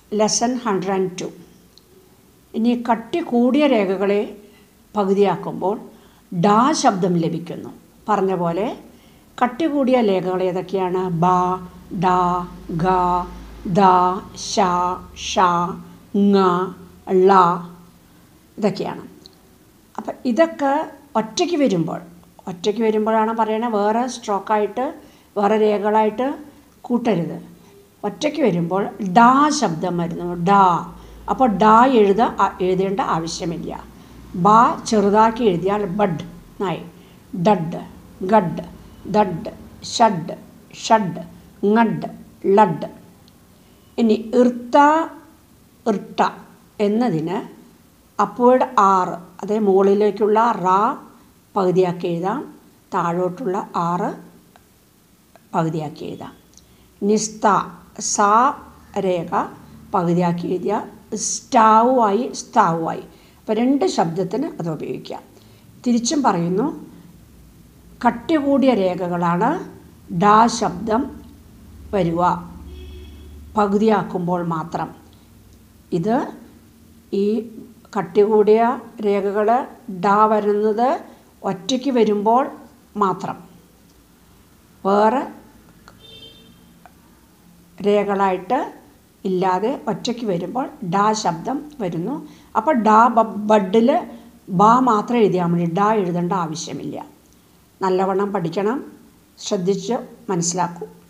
lesson hundred and to ഇനി കട്ടി കൂടിയ രേഖകളെ പകുതിയാക്കുമ്പോൾ ഡാ ശബ്ദം ലഭിക്കുന്നു പറഞ്ഞ പോലെ കട്ടി കൂടിയ രേഖകൾ ഏതൊക്കെയാണ് ബ ഡ ഗ ദ ശ ഷ ങ ള ഇതൊക്കെയാണ് അപ്പം ഇതൊക്കെ ഒറ്റയ്ക്ക് വരുമ്പോൾ ഒറ്റയ്ക്ക് വരുമ്പോഴാണ് പറയണത് വേറെ സ്ട്രോക്കായിട്ട് വേറെ രേഖകളായിട്ട് കൂട്ടരുത് ഒറ്റയ്ക്ക് വരുമ്പോൾ ഡാ ശബ്ദം വരുന്നു ഡാ അപ്പോൾ ഡാ എഴുത എഴുതേണ്ട ആവശ്യമില്ല ബ ചെറുതാക്കി എഴുതിയാൽ ബഡ് നായി ഡഡ് ഗഡ് ദഡ് ഷഡ് ഷഡ് ngഡ് ലഡ് ഇനി ഇർത്ത ഇർട്ട എന്നതിന് അപ്വേഡ് ആറ് അതേ മുകളിലേക്കുള്ള റാ പകുതിയാക്കി എഴുതാം താഴോട്ടുള്ള ആറ് പകുതിയാക്കി എഴുതാം നിസ്ത സാ രേഖ പകുതിയാക്കി എഴുതിയ സ്റ്റാവുമായി സ്താവുമായി അപ്പോൾ രണ്ട് ശബ്ദത്തിന് അത് ഉപയോഗിക്കാം തിരിച്ചും പറയുന്നു കട്ടി കൂടിയ രേഖകളാണ് ഡാ ശബ്ദം വരിക പകുതിയാക്കുമ്പോൾ മാത്രം ഇത് ഈ കട്ടി കൂടിയ രേഖകൾ ഡാ വരുന്നത് ഒറ്റയ്ക്ക് വരുമ്പോൾ മാത്രം വേറെ രേഖകളായിട്ട് ഇല്ലാതെ ഒറ്റയ്ക്ക് വരുമ്പോൾ ഡാ ശബ്ദം വരുന്നു അപ്പോൾ ഡാ ബഡിൽ ബാ മാത്രം എഴുതിയാൽ മതി ഡാ എഴുതേണ്ട ആവശ്യമില്ല നല്ലവണ്ണം പഠിക്കണം ശ്രദ്ധിച്ച് മനസ്സിലാക്കൂ